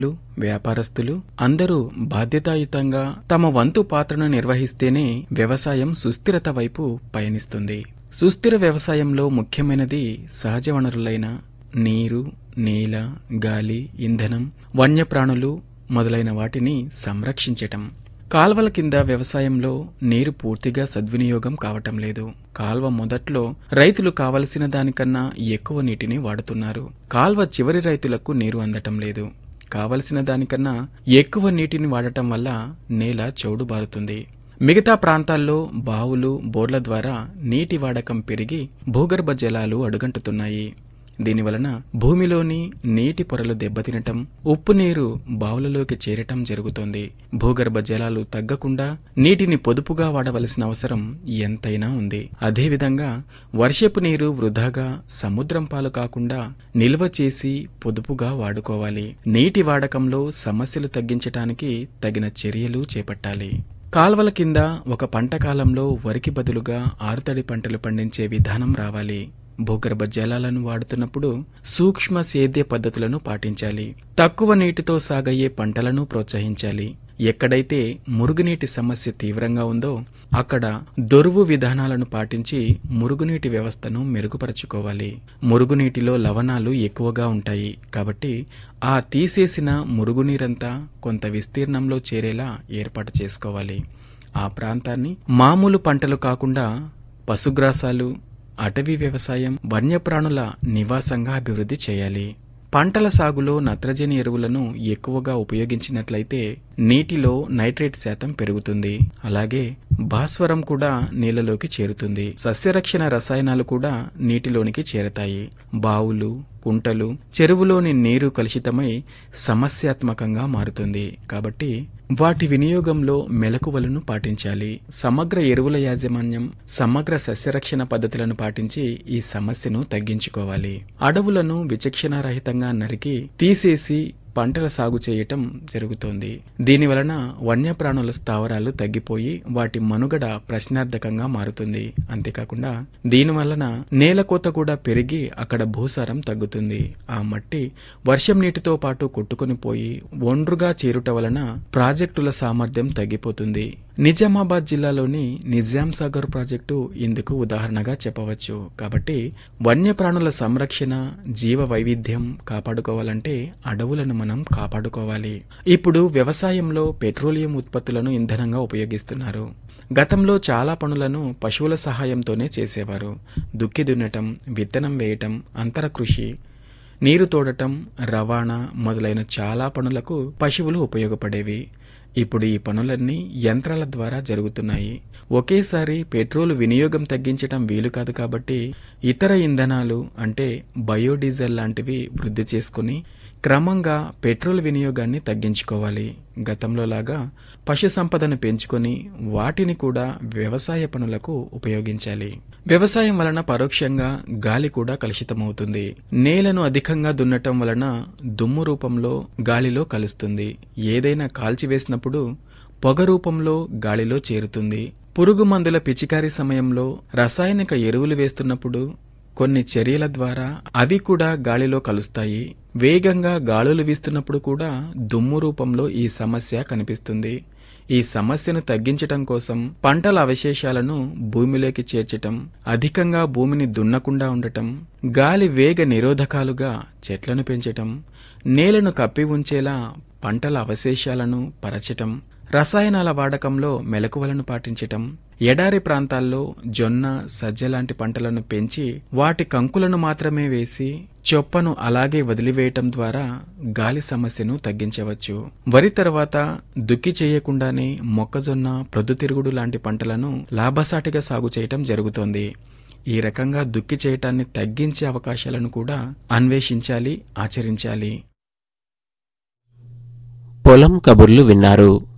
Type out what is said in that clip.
లు, వ్యాపారస్తులు అందరూ బాధ్యతాయుతంగా తమ వంతు పాత్రను నిర్వహిస్తేనే వ్యవసాయం సుస్థిరత వైపు పయనిస్తుంది సుస్థిర వ్యవసాయంలో ముఖ్యమైనది సహజ వనరులైన నీరు నేల గాలి ఇంధనం వన్యప్రాణులు మొదలైన వాటిని సంరక్షించటం కాల్వల కింద వ్యవసాయంలో నీరు పూర్తిగా సద్వినియోగం కావటం లేదు కాల్వ మొదట్లో రైతులు కావలసిన దానికన్నా ఎక్కువ నీటిని వాడుతున్నారు కాల్వ చివరి రైతులకు నీరు అందటం లేదు కావలసిన దానికన్నా ఎక్కువ నీటిని వాడటం వల్ల నేల చౌడుబారుతుంది మిగతా ప్రాంతాల్లో బావులు బోర్ల ద్వారా నీటి వాడకం పెరిగి భూగర్భ జలాలు అడుగంటుతున్నాయి దీనివలన భూమిలోని నీటి పొరలు దెబ్బతినటం ఉప్పు నీరు బావులలోకి చేరటం జరుగుతోంది భూగర్భ జలాలు తగ్గకుండా నీటిని పొదుపుగా వాడవలసిన అవసరం ఎంతైనా ఉంది అదేవిధంగా వర్షపు నీరు వృధాగా సముద్రం పాలు కాకుండా నిల్వ చేసి పొదుపుగా వాడుకోవాలి నీటి వాడకంలో సమస్యలు తగ్గించటానికి తగిన చర్యలు చేపట్టాలి కాల్వల కింద ఒక పంట కాలంలో వరికి బదులుగా ఆరుతడి పంటలు పండించే విధానం రావాలి భూగర్భ జలాలను వాడుతున్నప్పుడు సూక్ష్మ సేద్య పద్ధతులను పాటించాలి తక్కువ నీటితో సాగయ్యే పంటలను ప్రోత్సహించాలి ఎక్కడైతే మురుగునీటి సమస్య తీవ్రంగా ఉందో అక్కడ దొరువు విధానాలను పాటించి మురుగునీటి వ్యవస్థను మెరుగుపరచుకోవాలి మురుగునీటిలో లవణాలు ఎక్కువగా ఉంటాయి కాబట్టి ఆ తీసేసిన మురుగునీరంతా కొంత విస్తీర్ణంలో చేరేలా ఏర్పాటు చేసుకోవాలి ఆ ప్రాంతాన్ని మామూలు పంటలు కాకుండా పశుగ్రాసాలు అటవీ వ్యవసాయం వన్యప్రాణుల నివాసంగా అభివృద్ధి చేయాలి పంటల సాగులో నత్రజని ఎరువులను ఎక్కువగా ఉపయోగించినట్లయితే నీటిలో నైట్రేట్ శాతం పెరుగుతుంది అలాగే భాస్వరం కూడా నీళ్ళలోకి చేరుతుంది సస్యరక్షణ రసాయనాలు కూడా నీటిలోనికి చేరతాయి బావులు కుంటలు చెరువులోని నీరు కలుషితమై సమస్యాత్మకంగా మారుతుంది కాబట్టి వాటి వినియోగంలో మెలకువలను పాటించాలి సమగ్ర ఎరువుల యాజమాన్యం సమగ్ర సస్యరక్షణ పద్ధతులను పాటించి ఈ సమస్యను తగ్గించుకోవాలి అడవులను విచక్షణారహితంగా నరికి తీసేసి పంటల సాగు చేయటం జరుగుతోంది దీనివలన వన్యప్రాణుల స్థావరాలు తగ్గిపోయి వాటి మనుగడ ప్రశ్నార్థకంగా మారుతుంది అంతేకాకుండా దీనివలన నేల కోత కూడా పెరిగి అక్కడ భూసారం తగ్గుతుంది ఆ మట్టి వర్షం నీటితో పాటు కొట్టుకుని పోయి ఒండ్రుగా చేరుట వలన ప్రాజెక్టుల సామర్థ్యం తగ్గిపోతుంది నిజామాబాద్ జిల్లాలోని నిజాం సాగర్ ప్రాజెక్టు ఇందుకు ఉదాహరణగా చెప్పవచ్చు కాబట్టి వన్యప్రాణుల సంరక్షణ జీవ వైవిధ్యం కాపాడుకోవాలంటే అడవులను మనం కాపాడుకోవాలి ఇప్పుడు వ్యవసాయంలో పెట్రోలియం ఉత్పత్తులను ఇంధనంగా ఉపయోగిస్తున్నారు గతంలో చాలా పనులను పశువుల సహాయంతోనే చేసేవారు దుక్కి దున్నటం విత్తనం వేయటం అంతర కృషి నీరు తోడటం రవాణా మొదలైన చాలా పనులకు పశువులు ఉపయోగపడేవి ఇప్పుడు ఈ పనులన్నీ యంత్రాల ద్వారా జరుగుతున్నాయి ఒకేసారి పెట్రోల్ వినియోగం తగ్గించటం వీలు కాదు కాబట్టి ఇతర ఇంధనాలు అంటే బయోడీజిల్ లాంటివి వృద్ధి చేసుకుని క్రమంగా పెట్రోల్ వినియోగాన్ని తగ్గించుకోవాలి గతంలో లాగా పశు సంపదను పెంచుకొని వాటిని కూడా వ్యవసాయ పనులకు ఉపయోగించాలి వ్యవసాయం వలన పరోక్షంగా గాలి కూడా కలుషితమవుతుంది నేలను అధికంగా దున్నటం వలన దుమ్ము రూపంలో గాలిలో కలుస్తుంది ఏదైనా కాల్చివేసినప్పుడు పొగ రూపంలో గాలిలో చేరుతుంది పురుగు మందుల పిచికారీ సమయంలో రసాయనిక ఎరువులు వేస్తున్నప్పుడు కొన్ని చర్యల ద్వారా అవి కూడా గాలిలో కలుస్తాయి వేగంగా గాలులు వీస్తున్నప్పుడు కూడా దుమ్ము రూపంలో ఈ సమస్య కనిపిస్తుంది ఈ సమస్యను తగ్గించటం కోసం పంటల అవశేషాలను భూమిలోకి చేర్చటం అధికంగా భూమిని దున్నకుండా ఉండటం గాలి వేగ నిరోధకాలుగా చెట్లను పెంచటం నేలను కప్పి ఉంచేలా పంటల అవశేషాలను పరచటం రసాయనాల వాడకంలో మెలకువలను పాటించటం ఎడారి ప్రాంతాల్లో జొన్న సజ్జ లాంటి పంటలను పెంచి వాటి కంకులను మాత్రమే వేసి చొప్పను అలాగే వదిలివేయటం ద్వారా గాలి సమస్యను తగ్గించవచ్చు వరి తర్వాత దుక్కి చేయకుండానే మొక్కజొన్న ప్రొద్దుతిరుగుడు లాంటి పంటలను లాభసాటిగా సాగు చేయటం జరుగుతోంది ఈ రకంగా దుక్కి చేయటాన్ని తగ్గించే అవకాశాలను కూడా అన్వేషించాలి ఆచరించాలి పొలం కబుర్లు విన్నారు